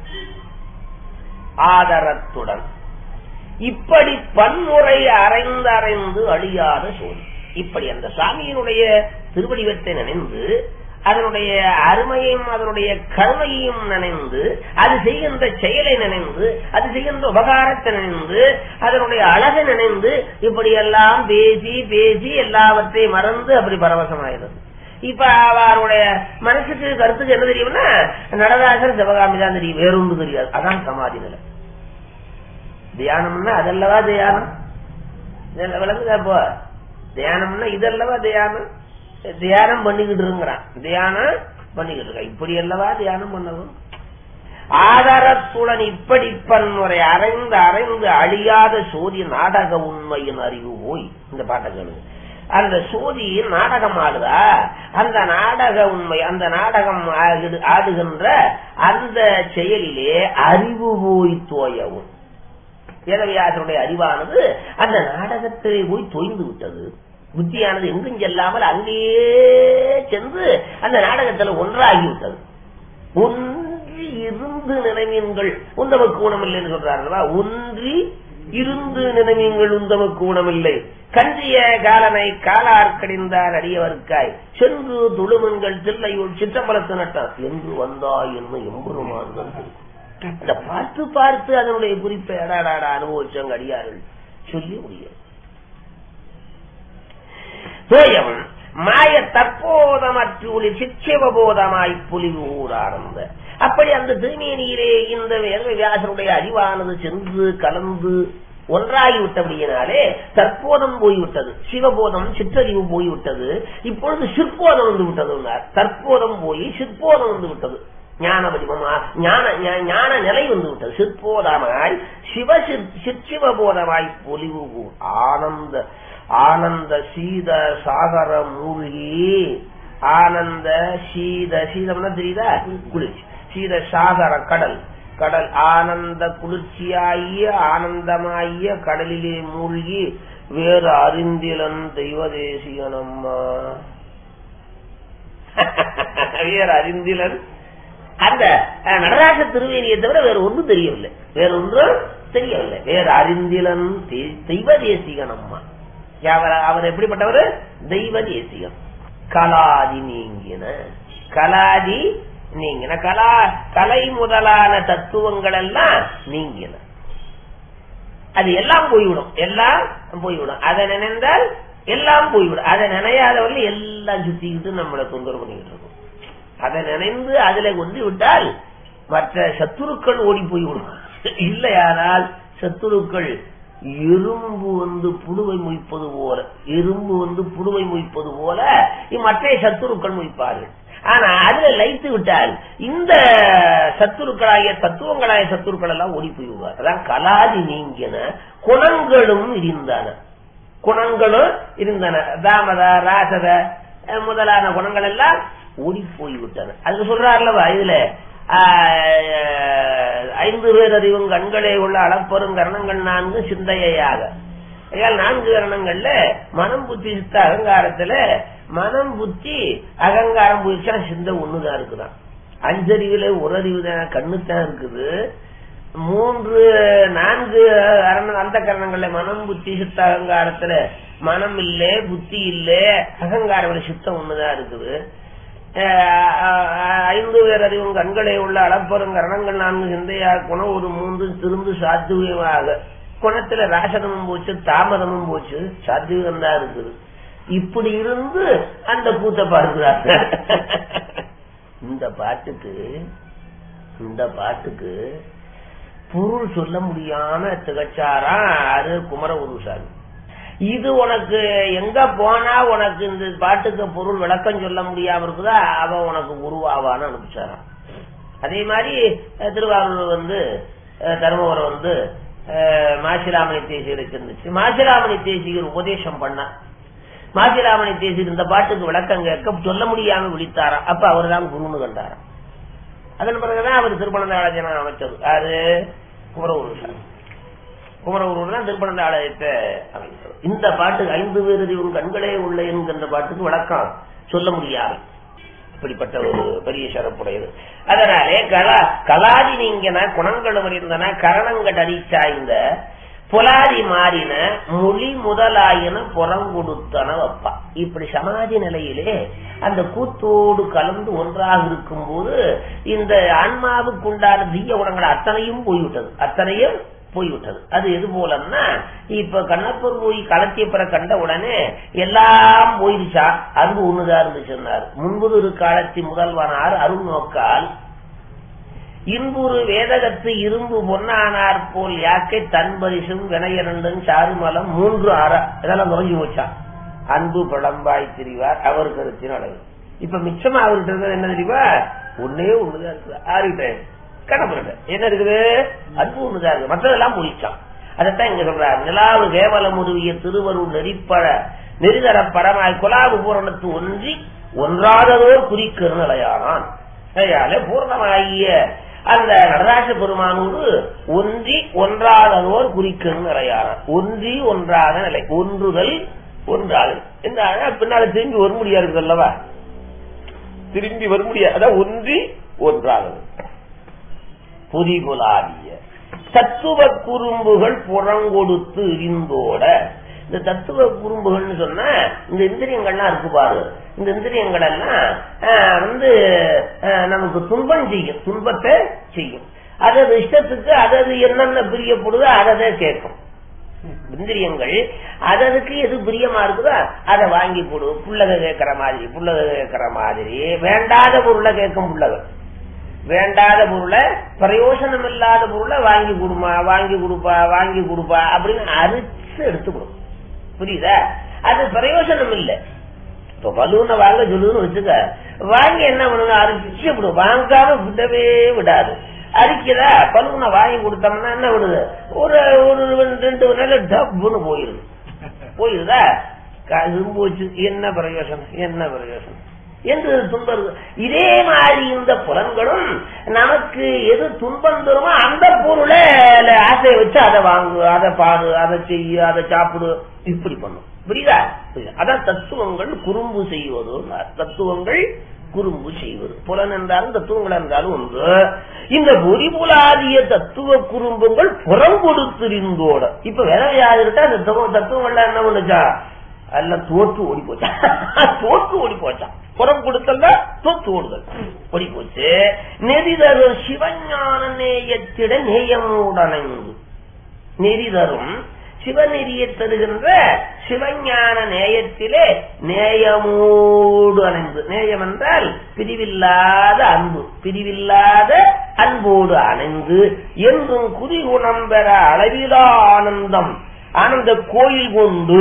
ஆதரத்துடன் இப்படி பன்முறை அரைந்து அரைந்து அழியாத சோழி இப்படி அந்த சாமியினுடைய திருவடிவத்தை நினைந்து அதனுடைய அருமையும் அதனுடைய கருமையையும் நினைந்து அது செய்கின்ற செயலை நினைந்து அது செய்கின்ற உபகாரத்தை நினைந்து அதனுடைய அழகை நினைந்து இப்படி எல்லாம் பேசி பேசி எல்லாவற்றையும் மறந்து அப்படி பரவசமாயிருது இப்ப அவருடைய மனசுக்கு கருத்துக்கு என்ன தெரியும்னா நடராசர் சிவகாமி தான் தெரியும் வேறொன்று தெரியாது அதான் சமாதி நிலை தியானம்னா அதல்லவா தியானம் விளங்குதா இப்போ தியானம்னா இதல்லவா தியானம் தியானம் பண்ணிக்கிட்டு இருக்கிறான் தியானம் பண்ணிக்கிட்டு இருக்கான் இப்படி அல்லவா தியானம் பண்ணவும் ஆதாரத்துடன் இப்படி பன்முறை அரைந்து அரைந்து அழியாத சோதி நாடக உண்மையின் அறிவு போய் இந்த பாட்டை கேளுங்க அந்த சோதி நாடகம் ஆடுதா அந்த நாடக உண்மை அந்த நாடகம் ஆடு- ஆடுகின்ற அந்த செயலிலே அறிவு போய் தோயவும் வேதவியாசனுடைய அறிவானது அந்த நாடகத்திலே போய் தொய்ந்து விட்டது புத்தியானது எங்கும் செல்லாமல் அங்கேயே சென்று அந்த நாடகத்தில் ஒன்றாகி விட்டது ஒன்றி இருந்து நினைவீன்கள் உந்தமக்கு ஊனமில்லைன்னு சொல்றாருல்ல ஒன்றி இருந்து நினைவீங்கள் உந்தமக்கு ஊனமில்லை கஞ்சிய காலனை காலார் கடிந்தார் அடியவர்க்காய் சென்று துளுமன்கள் தில்லையுள் சிற்றம்பலத்து நட்டார் என்று வந்தாய் என்று எம்பெருமான் வந்து அந்த பார்த்து பார்த்து அதனுடைய குறிப்பை அடாடாடா அனுபவிச்சவங்க அடியார்கள் சொல்லி முடியாது தோயவன் மாய தற்போதமற்று ஒளி சிற்சிவபோதமாய் புலிவு ஊரார்ந்த அப்படி அந்த திருமேனியிலே இந்த வேத வியாசனுடைய அறிவானது சென்று கலந்து ஒன்றாகி விட்டபடியினாலே தற்போதம் போய்விட்டது சிவபோதம் சிற்றறிவு போய்விட்டது இப்பொழுது சிற்போதம் வந்து விட்டது தற்போதம் போய் சிற்போதம் வந்து விட்டது ஞான வடிவமா ஞான ஞா- ஞான நிலை வந்து விட்டது சிற்போதமாய் சிவ சிற்சிவபோதமாய் பொலிவு ஊர் ஆனந்த ஆனந்த சீத சாகர மூழ்கி ஆனந்த சீத சீதம்னா தெரியுதா குளிர்ச்சி சீத சாகர கடல் கடல் ஆனந்த குளிர்ச்சியாகிய ஆனந்தமாகிய கடலிலே மூழ்கி வேறு அறிந்திலன் தெய்வ தேசியனம்மா வேறு அறிந்திலன் அந்த அஹ், நடராஜ திருவேணியை தவிர வேற ஒன்றும் தெரியவில்லை வேற ஒன்றும் தெரியவில்லை வேற அறிந்திலன் தெ- தெய்வ தேசிகன் அம்மா அவர் அவர் எப்படிப்பட்டவர் தெய்வ தேசிகன் கலாதி நீங்கின கலாதி நீங்கின கலா கலை முதலான தத்துவங்கள் எல்லாம் நீங்கின அது எல்லாம் போய்விடும் எல்லாம் போய்விடும் அதை நினைந்தால் எல்லாம் போய்விடும் அதை நினையாதவர்கள் எல்லாம் சுத்திக்கிட்டு நம்மளை தொந்தரவு பண்ணிக்கிட்டு இருக்கும் அதை நினைந்து அதுல கொண்டு விட்டால் மற்ற சத்துருக்கள் ஓடி போய்விடும் இல்லையானால் சத்துருக்கள் எறும்பு வந்து புழுவை மொய்ப்பது போல எறும்பு வந்து புழுவை மொய்ப்பது போல மற்ற சத்துருக்கள் மொய்ப்பார்கள் ஆனா அதுல லைத்து விட்டால் இந்த சத்துருக்களாகிய தத்துவங்களாகிய சத்துருக்கள் எல்லாம் ஓடி போய்விடுவார் அதான் கலாதி நீங்கின குணங்களும் இருந்தன குணங்களும் இருந்தன தாமத ராசத அஹ், முதலான குணங்கள் எல்லாம் ஓடி போய்விட்டன அது சொல்றாருல்லவா இதுல ஆஹ், ஐந்து பேர் அறிவும் கண்களே உள்ள அளப்பெரும் கரணங்கள் நான்கு சிந்தையாக ஆகையால் நான்கு கரணங்கள்ல மனம் புத்தி சித்த அகங்காரத்துல மனம் புத்தி அகங்காரம் போயிடுச்சா சிந்தை ஒண்ணுதான் இருக்குதான் அஞ்சறிவுல ஒரு அறிவு தான் கண்ணுத்தான் இருக்குது மூன்று நான்கு அரண அந்த கரணங்கள்ல மனம் புத்தி சித்த அகங்காரத்துல மனம் இல்ல புத்தி இல்ல அகங்காரம் இல்ல, சித்தம் ஒண்ணுதான் இருக்குது அஹ் அஹ் ஐந்து பேர் அறிவும் கண்களே உள்ள அளப்பெரும் கரணங்கள் நான்கு சிந்தையா குணம் ஒரு மூன்று திருந்து சாத்துவியமாக குணத்துல ராசனமும் போச்சு தாமதமும் போச்சு சாத்வீகம் தான் இருக்குது இப்படி இருந்து அந்த கூத்த பாடுகிறாங்க இந்த பாட்டுக்கு இந்த பாட்டுக்கு பொருள் சொல்ல முடியாம திகச்சாரா அது குமர உருசாமி இது உனக்கு எங்க போனா உனக்கு இந்த பாட்டுக்கு பொருள் விளக்கம் சொல்ல முடியாம இருக்குதா அவ உனக்கு குருவாவான்னு அனுப்பிச்சாராம் அதே மாதிரி அஹ், திருவாரூர் வந்து அஹ், தருமபுரம் வந்து அஹ், மாசிலாமணி தேசியருக்கு இருந்துச்சு மாசிலாமணி தேசியர் உபதேசம் பண்ணா மாசிலாமணி தேசியர் இந்த பாட்டுக்கு விளக்கம் கேட்க சொல்ல முடியாம விழித்தாராம் அப்ப அவர் தான் குருன்னு கண்டாராம் அதன் பிறகுதான் அவர் திருப்பணந்த ஆலோசனை அமைச்சது யாரு குமரகுரு சாமி குமரகுரு தான் திருப்பணந்த ஆலயத்தை அமைச்சது இந்த பாட்டுக்கு ஐந்து பேர் அறிவும் கண்களே உள்ள என்கின்ற பாட்டுக்கு விளக்கம் சொல்ல முடியாது இப்படிப்பட்ட ஒரு பெரிய சிறப்புடையது அதனாலே கலா கலாதி நீங்கன குணங்களும் இருந்தன கரணங்கள் அடிச்சாய்ந்த புலாதி மாறின மொழி முதலாயின புறங்கொடுத்தன வப்பா இப்படி சமாதி நிலையிலே அந்த கூத்தோடு கலந்து ஒன்றாக இருக்கும்போது இந்த ஆன்மாவுக்கு உண்டான தீய குணங்கள் அத்தனையும் போய்விட்டது அத்தனையும் போய்விட்டது அது எது போலன்னா இப்ப கண்ணப்பர் போய் களத்திய பிற கண்ட உடனே எல்லாம் போயிருச்சா அன்பு ஒண்ணுதான் இருந்துச்சுன்னார் முன்புது ஒரு காலத்தி முதல்வனார் அருள் நோக்கால் இன்புறு வேதகத்து இரும்பு பொன்னானார் போல் யாக்கை தன்பரிசும் வினையரண்டன் சாருமலம் மூன்று அற இதெல்லாம் குறைஞ்சு போச்சா அன்பு பழம்பாய் திரிவார் அவர் கருத்தின் அளவு இப்ப மிச்சமா அவர்கிட்ட இருக்கிறது என்ன தெரியுமா ஒன்னே ஒண்ணுதான் இருக்குது ஆறுகிட்ட கடம்புகிட்ட என்ன இருக்குது அன்பு ஒண்ணுதான் இருக்கு மற்றதெல்லாம் போயிடுச்சான் அதைத்தான் இங்க சொல்றார் நிலாவு கேவலம் உருவிய திருவருள் நெறிப்பழ நெறிதர பரமாய் குலாவு பூரணத்து ஒன்றி ஒன்றாததோர் குறிக்கரு நிலையானான் கையால பூர்ணமாகிய அந்த நடராஜ பெருமானோடு ஒன்றி ஒன்றாததோர் குறிக்கணும் நிறையானான் ஒன்றி ஒன்றாத நிலை ஒன்றுதல் ஒன்றாதல் என்ன பின்னால திரும்பி வர முடியாது அல்லவா திரும்பி வர முடியாது அதான் ஒன்றி ஒன்றாதது பொதிபுலாடிய தத்துவ குறும்புகள் புறங்கொடுத்து இரிந்தோட இந்த தத்துவ குறும்புகள்னு சொன்னா இந்த இந்திரியங்கள்லாம் இருக்கு பாரு இந்த இந்திரியங்கள் எல்லாம் ஆஹ், வந்து ஆஹ், நமக்கு துன்பம் செய்யும் துன்பத்தை செய்யும் அதது இஷ்டத்துக்கு அதது என்னென்ன பிரியப்படுதோ அததை கேட்கும் இந்திரியங்கள் அததுக்கு எது பிரியமா இருக்குதோ அதை வாங்கி போடு புள்ளக கேட்கிற மாதிரி புள்ளக கேட்கிற மாதிரி வேண்டாத பொருளை கேட்கும் புள்ளக வேண்டாத பொருளை பிரயோசனம் இல்லாத பொருளை வாங்கி கொடுமா வாங்கி கொடுப்பா வாங்கி கொடுப்பா அப்படின்னு அரிச்சு எடுத்து கொடுக்கும் புரியுதா அது பிரயோசனம் இல்லை இப்ப பலூனை வாங்க சொல்லுன்னு வச்சுக்க வாங்கி என்ன பண்ணுங்க அரிச்சு விடும் வாங்காம விடவே விடாது அரிக்குதா பலூனை வாங்கி கொடுத்தோம்னா என்ன விடுது ஒரு ஒரு ரெண்டு நாள் டப்புன்னு போயிருது போயிருதா இரும்பு வச்சு என்ன பிரயோசனம் என்ன பிரயோசனம் என்று துன்பம் இருக்கு. இதே மாதிரி இந்த புலன்களும் நமக்கு எது துன்பம் தருமோ அந்த பொருளை ஆசையை வச்சு அதை வாங்கு அதை பாடு அதை செய்யு அதை சாப்பிடு இப்படி பண்ணும் புரியுதா புரியுதா? அதான் தத்துவங்கள் குறும்பு செய்வது தத்துவங்கள் குறும்பு செய்வது புலன் என்றாலும் தத்துவங்கள் என்றாலும் ஒன்று இந்த பொறிபுலாதிய தத்துவ குறும்புகள் புறம் கொடுத்திருந்தோட இப்ப வேற யாருக்கிட்ட அந்த தத்துவம் தத்துவம் எல்லாம் என்ன பண்ணுச்சா அல்ல தோற்று ஓடி போச்சா தோற்று ஓடி போச்சா புறம் கொடுத்தல்ல தோற்று ஓடுதல் ஓடி போச்சு நெறிதரும் சிவஞான நேயத்திட நேயமூடனைந்து நெறிதரும் சிவநெறியை தருகின்ற சிவஞான நேயத்திலே நேயமோடு அணைந்து நேயம் என்றால் பிரிவில்லாத அன்பு பிரிவில்லாத அன்போடு அணைந்து என்றும் குதிகுணம் பெற அளவிலா ஆனந்தம் ஆனந்த கோயில் கொண்டு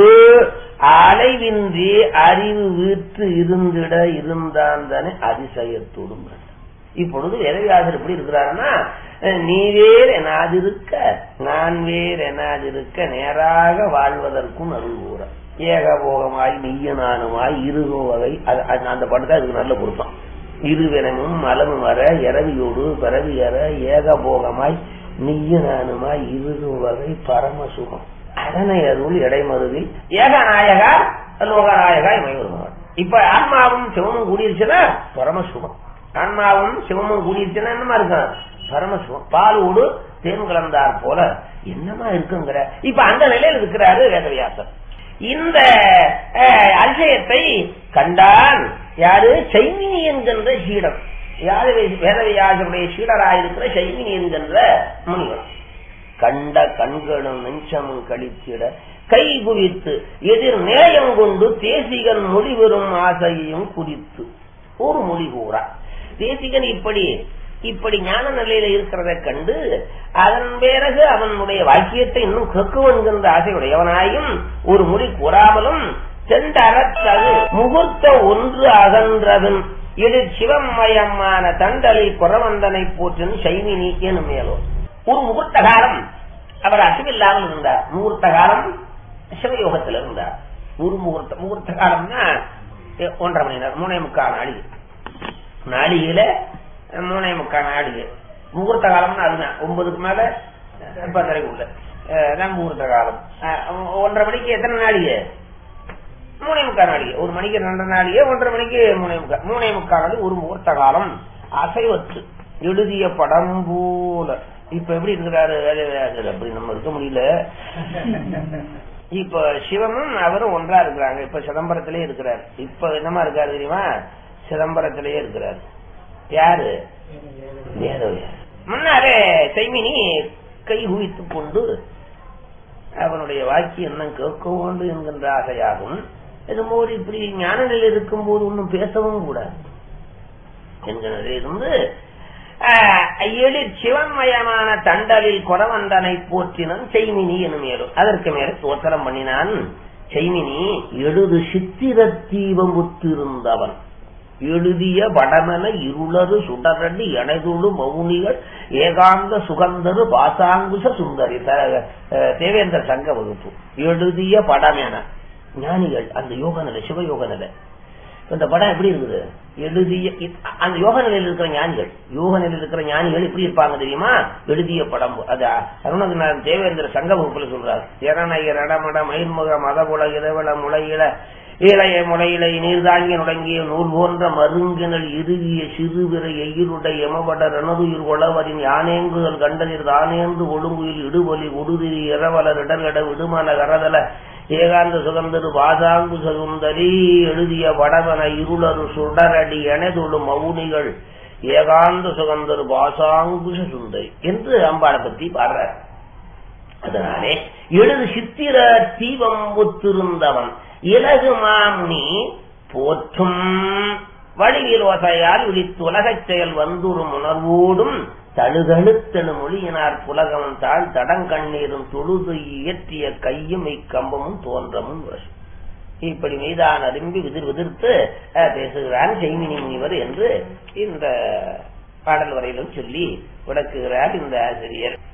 அலைவின்றி அறிவு வீற்று இருந்திட இருந்தான் தானே அதிசயத்தோடும் இப்பொழுது வேதவியாசர் எப்படி இருக்கிறாருன்னா நீ வேர் எனாதிருக்க நான் வேர் எனாதிருக்க நேராக வாழ்வதற்கும் அருள் கூற ஏகபோகமாய் நீயனானுமாய் இருகோ வகை அது- அது- அந்த படத்தை அதுக்கு நல்ல பொருத்தம் இருவெனமும் மலமும் வர இரவியோடு பிறவி அற ஏகபோகமாய் நீயனானுமாய் இருகோ வகை பரமசுகம் அதனை அருள் இடைமருவில் ஏகநாயகா லோகநாயகா இமைவருமான் இப்ப ஆன்மாவும் சிவமும் கூடியிருச்சுன்னா பரமசுகம் ஆன்மாவும் சிவமும் கூடியிருச்சுன்னா என்னமா இருக்கும் பரமசிவம் பாலோடு தேன் கலந்தார் போல என்னமா இருக்குங்கிற இப்ப அந்த நிலையில் இருக்கிறாரு வேதவியாசர் இந்த அஹ், அதிசயத்தை கண்டான் யாரு சைமினி என்கின்ற சீடன் யாரு வேதவியாசருடைய சீடராயிருக்கிற சைமினி என்கின்ற முனிவர் கண்ட கண்களும் நெஞ்சமும் கழித்திட கை குவித்து எதிர் நேயம் கொண்டு தேசிகன் மொழிவரும் ஆசையையும் குறித்து ஒரு மொழி கூறா தேசிகன் இப்படி இப்படி ஞான நிலையில இருக்கிறத கண்டு அதன் பிறகு அவனுடைய வாக்கியத்தை இன்னும் கேட்கும் என்கின்ற ஆசையுடையவனாயும் ஒரு மொழி கூறாமலும் சென்றறத்தகு முகூர்த்த ஒன்று அகன்றவன் இது சிவமயமான தண்டலை புறவந்தனை போற்றின் சைமினி எனும் மேலும் ஒரு முகூர்த்த காலம் அவர் அசைவில்லாமல் இருந்தார் முகூர்த்த காலம் சிவயோகத்தில் இருந்தார் ஒரு முகூர்த்த முகூர்த்த காலம்னா எ- ஒன்றரை மணி நேரம் மூணே முக்கால் நாளிகை நாளிகையில மூணே முக்கால் நாளிகை முகூர்த்த காலம்னா அதுதான் ஒன்பதுக்கு மேல அஹ், பத்தரைக்குள்ள அஹ், தான் முகூர்த்த காலம் அஹ், ஒன்றரை மணிக்கு எத்தனை நாளிகை மூணே முக்கால் நாளிகை ஒரு மணிக்கு ரெண்டு நாளிகை ஒன்றரை மணிக்கு மூணே முக்கால் மூணே முக்கால் நாளிகை ஒரு முகூர்த்த காலம் அசைவற்று எழுதிய படம் போல இப்ப எப்படி இருக்கிறாரு வேலையாளர் அப்படி நம்ம இருக்க முடியல இப்ப சிவமும் அவரும் ஒன்றா இருக்கிறாங்க இப்ப சிதம்பரத்திலே இருக்கிறார் இப்ப என்னமா இருக்காரு தெரியுமா சிதம்பரத்திலேயே இருக்கிறார் யாரு வேதவியார் முன்னாலே செய்மினி கை குவித்துக் கொண்டு அவனுடைய வாக்கியம் என்ன கேட்க வேண்டும் என்கின்ற ஆசையாகும் இதுபோது இப்படி ஞான நிலையில் இருக்கும் போது ஒன்றும் பேசவும் கூடாது என்கிற இருந்து ஆஹ், எழிற் சிவன்மயமான தண்டலில் கொடவந்தனை போற்றினன் செய்மினி எனும் மேலும் அதற்கு மேல தோத்திரம் பண்ணினான் செய்மினி எழுது சித்திர தீபம் உத்திருந்தவன் எழுதிய வடமன இருளரு சுடரடி எனைதுழு மௌனிகள் ஏகாந்த சுகந்தரு பாசாங்குச சுந்தரி த- அஹ் தேவேந்திர சங்க வகுப்பு எழுதிய படமென ஞானிகள் அந்த யோக நிலை சிவயோக நிலை இந்த படம் எப்படி இருக்குது எழுதிய இ- அந்த யோக நிலையில் இருக்கிற ஞானிகள் யோக நிலையில் இருக்கிற ஞானிகள் எப்படி இருப்பாங்க தெரியுமா எழுதிய படம் அது அருணகிரிநாதன் தேவேந்திர சங்க வகுப்புல சொல்றாரு இரணய ரணமட மயிர்முக மதபுல இதவள முளையில இளைய முளையிலை நீர்தாங்கி நுடங்கிய நூல் போன்ற மருங்கினல் இறுகிய சிறுவிரை எயிருடைய எமபட ரணதுயிர் கொளவரின் யானேங்குதல் கண்டனிர் தானேந்து ஒழுங்குயில் இடுபொலி உடுதிரி இரவலர் இடர்கட விடுமல கரதல ஏகாந்த சுகந்தரு பாதாங்கு சுகுந்தரி எழுதிய வடவன இருளரு சுடரடி எனதுழு மவுனிகள் ஏகாந்த சுகந்தரு பாசாங்குஷ சுந்தரி என்று அம்பாளை பத்தி பாடுறார் அதனாலே எழுது சித்திர தீபம் ஒத்திருந்தவன் இலகு மாமுனி போற்றும் வழியில் வசையால் விழித்து உலகச் செயல் வந்துரும் உணர்வோடும் தழுதழுத்தெனு மொழியினார் புலகம் தாழ் தடங்கண்ணீரும் தொழுது இயற்றிய கையும் இக்கம்பமும் தோன்றமும் வரும் இப்படி மீதான் அரும்பி விதிர் விதிர்த்து அஹ், பேசுகிறான் செய்மினி முனிவர் என்று இந்த பாடல் வரையிலும் சொல்லி விளக்குகிறார் இந்த ஆசிரியர்